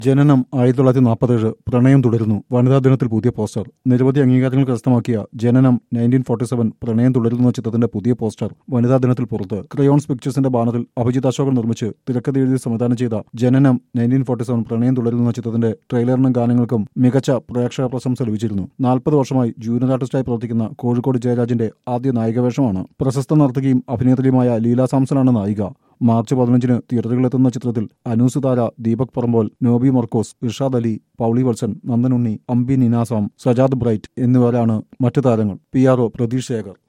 ജനനം ആയിരത്തി തൊള്ളായിരത്തി നാൽപ്പത്തേഴ് പ്രണയം തുടരുന്നു വനിതാ ദിനത്തിൽ പുതിയ പോസ്റ്റർ നിരവധി അംഗീകാരങ്ങൾ കരസ്ഥമാക്കിയ ജനനം നയൻറ്റീൻ ഫോർട്ടി സെവൻ പ്രണയം തുടരുന്നു എന്ന ചിത്രത്തിന്റെ പുതിയ പോസ്റ്റർ വനിതാ ദിനത്തിൽ പുറത്ത് ക്രയോൺസ് പിക്ചേഴ്സിന്റെ ബാനറിൽ അഭിജിത് അശോകൻ നിർമ്മിച്ച് തിരക്കഥ എഴുതി സംവിധാനം ചെയ്ത ജനനം നയൻറ്റീൻ ഫോർട്ടി സെവൻ പ്രണയം തുടരുന്നു എന്ന ചിത്രത്തിന്റെ ട്രെയിലറിനും ഗാനങ്ങൾക്കും മികച്ച പ്രേക്ഷക പ്രശംസ ലഭിച്ചിരുന്നു നാൽപ്പത് വർഷമായി ജൂനിയർ ആർട്ടിസ്റ്റായി പ്രവർത്തിക്കുന്ന കോഴിക്കോട് ജയരാജിന്റെ ആദ്യ നായികവേഷമാണ് പ്രശസ്ത നർത്തകിയും അഭിനേത്രിയുമായ ലീല സാംസണാണ് നായിക മാർച്ച് പതിനഞ്ചിന് തിയേറ്ററുകളിലെത്തുന്ന ചിത്രത്തിൽ അനൂസ് താര ദീപക് പറമ്പോൽ നോബി മർക്കോസ് ഇർഷാദ് അലി പൗളി വത്സൻ നന്ദനുണ്ണി അംബി നിനാസാം സജാദ് ബ്രൈറ്റ് എന്നിവരാണ് മറ്റു താരങ്ങൾ P R O Pratheesh Shekhar